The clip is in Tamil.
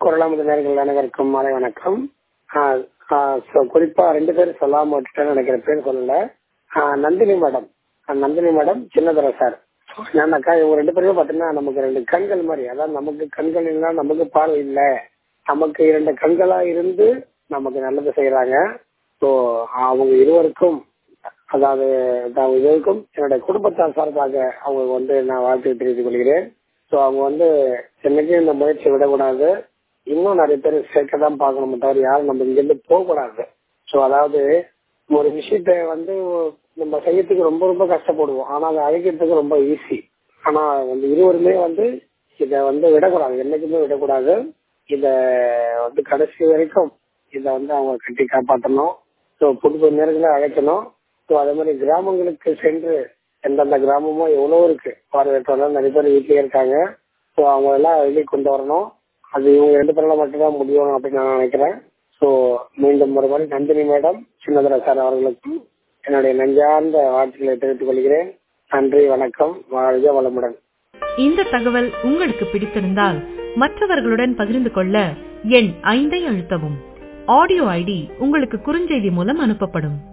குரலாமது நேர்கள் அனைவருக்கும் மாலை வணக்கம் ஆஹ் ஆஹ் so குறிப்பா ரெண்டு பேரும் சொல்லாம விட்டுட்டேன்னு நினைக்கிற பேர் சொல்லல ஆஹ் நந்தினி மேடம் ஆஹ் நந்தினி மேடம் சின்னதர சார் என்னன்னாக்கா இவங்க ரெண்டு பேருமே பாத்தீங்கன்னா நமக்கு ரெண்டு கண்கள் மாதிரி அதாவது நமக்கு கண்கள் இல்லைன்னா நமக்கு பார்வை இல்லை நமக்கு இரண்டு கண்களா இருந்து நமக்கு நல்லது செய்யறாங்க ஸோ அவங்க இருவருக்கும் அதாவது அவங்க இருவருக்கும் என்னுடைய குடும்பத்தார் சார்பாக அவங்க வந்து நான் வாழ்த்து தெரிவித்துக் கொள்கிறேன் ஸோ அவங்க வந்து என்னைக்கும் இந்த முயற்சியை விடக்கூடாது இன்னும் நிறைய பேர் சேர்க்க தான் பார்க்கணும் தவிர யாரும் நம்ம இங்கிருந்து போகக்கூடாது ஸோ அதாவது ஒரு விஷயத்த வந்து நம்ம செய்யறதுக்கு ரொம்ப ரொம்ப கஷ்டப்படுவோம் ஆனா அதை அழைக்கிறதுக்கு ரொம்ப ஈஸி ஆனா வந்து இருவருமே வந்து இத வந்து விடக்கூடாது என்னைக்குமே விடக்கூடாது இத வந்து கடைசி வரைக்கும் இத வந்து அவங்க கட்டி காப்பாற்றணும் ஸோ புது புது நேரங்களை அழைக்கணும் ஸோ அதே மாதிரி கிராமங்களுக்கு சென்று எந்தெந்த கிராமமோ எவ்வளோ இருக்கு பார்வையற்றவர்கள் நிறைய பேர் வீட்லயே இருக்காங்க ஸோ அவங்க எல்லாம் வெளியே கொண்டு வரணும் அது இவங்க ரெண்டு பேரால மட்டும்தான் முடியும் அப்படின்னு நான் நினைக்கிறேன் ஸோ மீண்டும் ஒரு முறை நந்தினி மேடம் சின்னதர சார் அவர்களுக்கும் என்னுடைய நெஞ்சார்ந்த வாழ்த்துக்களை தெரிவித்துக் கொள்கிறேன் நன்றி வணக்கம் வாழ்க வளமுடன் இந்த தகவல் உங்களுக்கு பிடித்திருந்தால் மற்றவர்களுடன் பகிர்ந்து கொள்ள எண் ஐந்தை அழுத்தவும் ஆடியோ ஐடி உங்களுக்கு குறுஞ்செய்தி மூலம் அனுப்பப்படும்